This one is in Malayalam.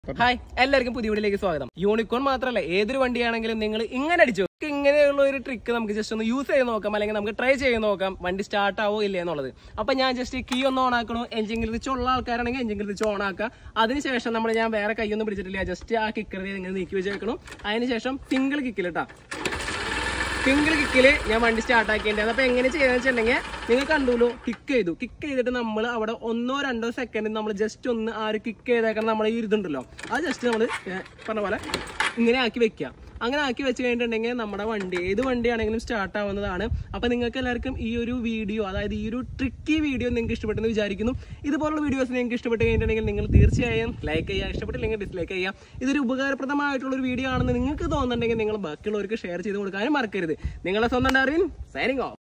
ഹായ് എല്ലാവർക്കും പുതിയ വീഡിയോയിലേക്ക് സ്വാഗതം യൂണിക്കോൺ മാത്രമല്ല ഏതൊരു വണ്ടിയാണെങ്കിലും നിങ്ങൾ ഇങ്ങനെ അടിച്ചു ഇങ്ങനെയുള്ള ഒരു ട്രിക്ക് നമുക്ക് ജസ്റ്റ് ഒന്ന് യൂസ് ചെയ്ത് നോക്കാം അല്ലെങ്കിൽ നമുക്ക് ട്രൈ ചെയ്ത് നോക്കാം വണ്ടി സ്റ്റാർട്ട് ആവോ ഇല്ലേ എന്നുള്ളത് അപ്പൊ ഞാൻ ജസ്റ്റ് കീ ഒന്ന് ഓൺ ആക്കണോ എഞ്ചിൻ തിരിച്ച് ഉള്ള ആൾക്കാരാണെങ്കിൽ എഞ്ചിൻ തിരിച്ച് ഓൺ ആക്കുക അതിനുശേഷം നമ്മൾ ഞാൻ വേറെ കൈയൊന്നും പിടിച്ചിട്ടില്ല ജസ്റ്റ് ആ കിക്കർ ഇങ്ങനെ നീക്കി വെച്ചേക്കണം അതിനുശേഷം സിംഗിൾ കിക്കിൽ ഇട്ടാ സിംഗിൾ കിക്കില് ഞാൻ വണ്ടി സ്റ്റാർട്ട് ആക്കിയിട്ടുണ്ടായിരുന്നു അപ്പൊ എങ്ങനെ ചെയ്യാന്ന് വെച്ചിട്ടുണ്ടെങ്കിൽ നിങ്ങൾ കണ്ടുല്ലോ കിക്ക് ചെയ്തു കിക്ക് ചെയ്തിട്ട് നമ്മൾ അവിടെ ഒന്നോ രണ്ടോ സെക്കൻഡ് നമ്മൾ ജസ്റ്റ് ഒന്ന് ആ ഒരു കിക്ക് ചെയ്തേക്കണം നമ്മൾ ഈ ഇതുണ്ടല്ലോ അത് ജസ്റ്റ് നമ്മൾ പറഞ്ഞ പോലെ ഇങ്ങനെ ആക്കി വെക്കുക അങ്ങനെ ആക്കി വെച്ച് കഴിഞ്ഞിട്ടുണ്ടെങ്കിൽ നമ്മുടെ വണ്ടി ഏത് വണ്ടിയാണെങ്കിലും സ്റ്റാർട്ട് ആവുന്നതാണ് അപ്പൊ നിങ്ങൾക്ക് എല്ലാവർക്കും ഈ ഒരു വീഡിയോ അതായത് ഈ ഒരു ട്രിക്കി വീഡിയോ നിങ്ങൾക്ക് ഇഷ്ടപ്പെട്ടെന്ന് വിചാരിക്കുന്നു ഇതുപോലുള്ള വീഡിയോസ് നിങ്ങൾക്ക് ഇഷ്ടപ്പെട്ട് കഴിഞ്ഞിട്ടുണ്ടെങ്കിൽ നിങ്ങൾ തീർച്ചയായും ലൈക്ക് ചെയ്യുക ഇഷ്ടപ്പെട്ടില്ലെങ്കിൽ ഡിസ്ലൈക്ക് ചെയ്യുക ഇതൊരു ഉപകാരപ്രദമായിട്ടുള്ള ഒരു വീഡിയോ ആണെന്ന് നിങ്ങൾക്ക് തോന്നുന്നുണ്ടെങ്കിൽ നിങ്ങൾ ബാക്കിയുള്ളവർക്ക് ഷെയർ ചെയ്ത് കൊടുക്കാനും മറക്കരുത് നിങ്ങളെ സ്വന്തം അറിവിൻ സൈനിങ് ഓഫ്